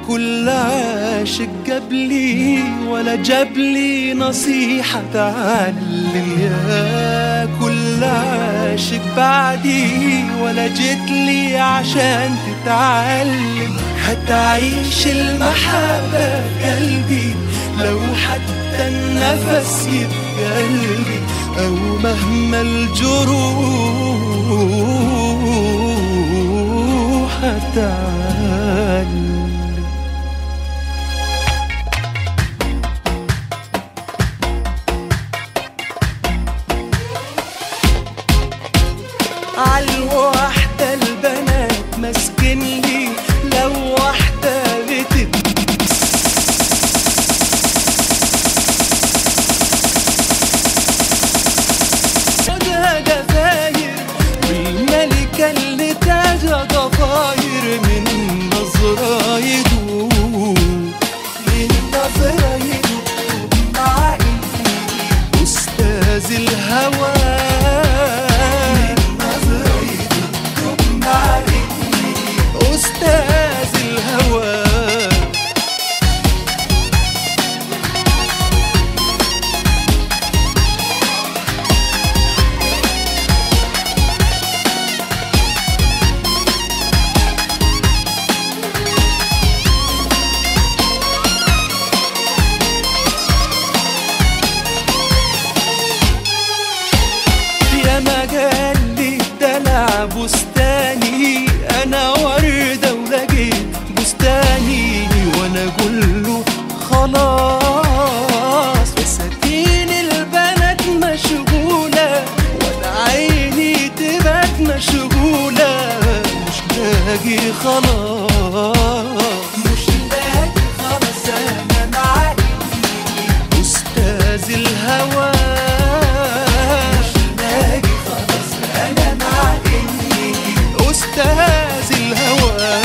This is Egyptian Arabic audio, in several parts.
كل عاشق جابلي ولا جابلي نصيحة تعلم يا كل عاشق بعدي ولا جيتلي عشان تتعلم هتعيش المحبة في قلبي لو حتى النفس يبقى قلبي أو مهما الجروح هتعلم عالواحدة البنات مسكن لي لو واحدة بتت خدها جزاير والملكة اللي تاجها ضفاير من نظرة يدوب من نظرة يدوب مع إني أستاذ الهوى من نظرة يدوب مع إني أستاذ الهوى يا مجالي دلع بستاني انا وردة ولقيت بستاني وانا اقول له خلاص فساتين البنات مشغولة وانا عيني تبات مشغولة مش لاقي خلاص مش لاقي خلاص انا معاك أستاذ الهوى مش لاقي خلاص أنا مع إني أستاذ الهوى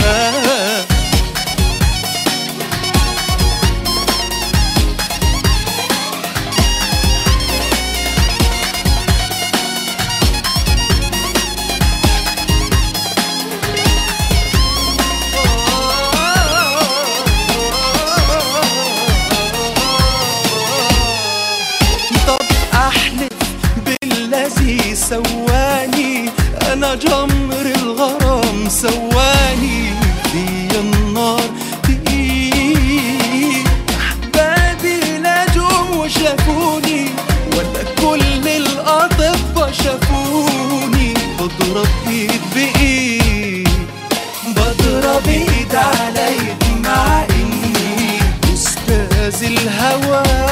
طب احلف بالذي سواني انا جمر الغرام سواني في النار تقيل احبابي لا جم وشافوني ولا كل الاطباء شافوني بضرب ايد بايد بضرب ايد على ايد مع اني استاذ الهوى